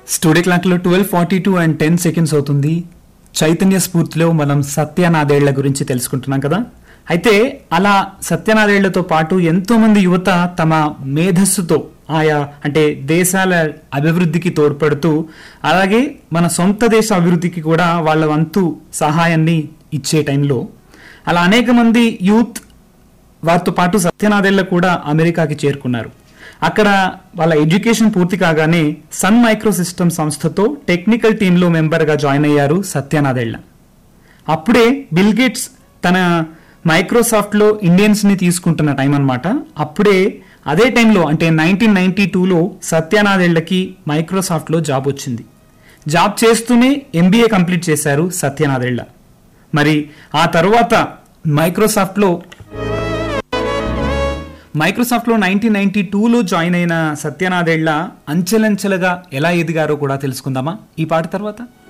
studio క్లాక్లో twelve forty two and ten seconds అవుతుంది చైతన్య స్ఫూర్తిలో మనం సత్యనాదేళ్ల గురించి తెలుసుకుంటున్నాం కదా అయితే అలా సత్యనాదేళ్లతో పాటు ఎంతో మంది యువత తమ మేధస్సుతో ఆయా అంటే దేశాల అభివృద్ధికి తోడ్పడుతూ అలాగే మన సొంత దేశ అభివృద్ధికి కూడా వాళ్ళ వంతు సహాయాన్ని ఇచ్చే టైంలో అలా అనేక మంది యూత్ వారితో పాటు సత్యనాదేళ్ల కూడా అమెరికాకి చేరుకున్నారు అక్కడ వాళ్ళ ఎడ్యుకేషన్ పూర్తి కాగానే సన్ మైక్రో సిస్టమ్ సంస్థతో టెక్నికల్ టీంలో మెంబర్గా జాయిన్ అయ్యారు సత్యనాదేళ్ల అప్పుడే బిల్ గేట్స్ తన మైక్రోసాఫ్ట్లో ఇండియన్స్ని తీసుకుంటున్న టైం అన్నమాట అప్పుడే అదే టైంలో అంటే నైన్టీన్ నైన్టీ టూలో సత్యనాదేళ్లకి మైక్రోసాఫ్ట్లో జాబ్ వచ్చింది జాబ్ చేస్తూనే ఎంబీఏ కంప్లీట్ చేశారు సత్యనాదేళ్ల మరి ఆ తర్వాత మైక్రోసాఫ్ట్లో మైక్రోసాఫ్ట్లో నైన్టీన్ నైన్టీ టూలో జాయిన్ అయిన సత్యనాదేళ్ల అంచెలంచెలుగా ఎలా ఎదిగారో కూడా తెలుసుకుందామా ఈ పాట తర్వాత